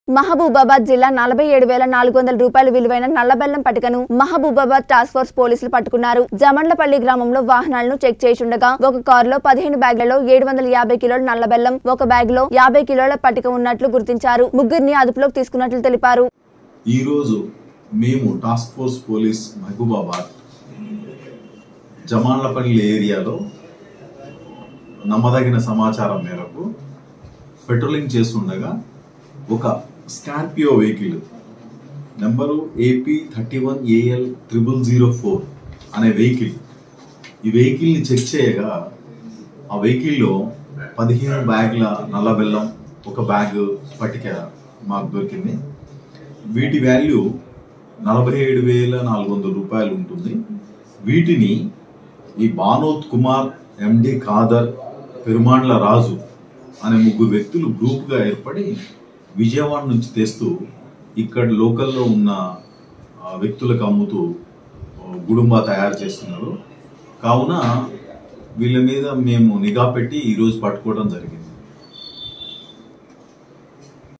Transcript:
మహబూబాబాద్ జిల్లా నలభై ఏడు వేల నాలుగు వందల రూపాయల విలువైన నల్లబెల్లం పటికను మహబూబాబాద్ టాస్క్ ఫోర్స్ పోలీసులు పట్టుకున్నారు జమండ్లపల్లి గ్రామంలో వాహనాలను చెక్ చేస్తుండగా ఒక కారులో పదిహేను బ్యాగులలో ఏడు వందల యాభై కిలోల నల్లబెల్లం ఒక బ్యాగ్ లో యాభై కిలోల పటిక ఉన్నట్లు గుర్తించారు ముగ్గురిని అదుపులోకి తీసుకున్నట్లు తెలిపారు ఈరోజు మేము task force police Mahabubabad Jamanlapalli ఏరియాలో నమ్మదగిన సమాచారం మేరకు పెట్రోలింగ్ చేస్తుండగా ఒక Scorpio vehicle number AP thirty one AL triple zero four అనే వెహికల్ ఈ వెహికల్ని చెక్ చేయగా ఆ వెహికల్లో పదిహేను బ్యాగ్ల నల్ల బెల్లం ఒక బ్యాగ్ పట్టిక మాకు దొరికింది వీటి వాల్యూ నలభై ఏడు వేల నాలుగు వందల రూపాయలు ఉంటుంది వీటిని ఈ బానోత్ కుమార్ ఎండి ఖాదర్ పెరుమాండ్ల రాజు అనే ముగ్గురు వ్యక్తులు గ్రూప్గా ఏర్పడి విజయవాడ నుంచి తెస్తూ ఇక్కడ లోకల్లో ఉన్న ఆ, వ్యక్తులకు అమ్ముతూ ఆ, గుడుంబా తయారు చేస్తున్నారు కావున వీళ్ళ మీద మేము నిఘా పెట్టి ఈరోజు పట్టుకోవడం జరిగింది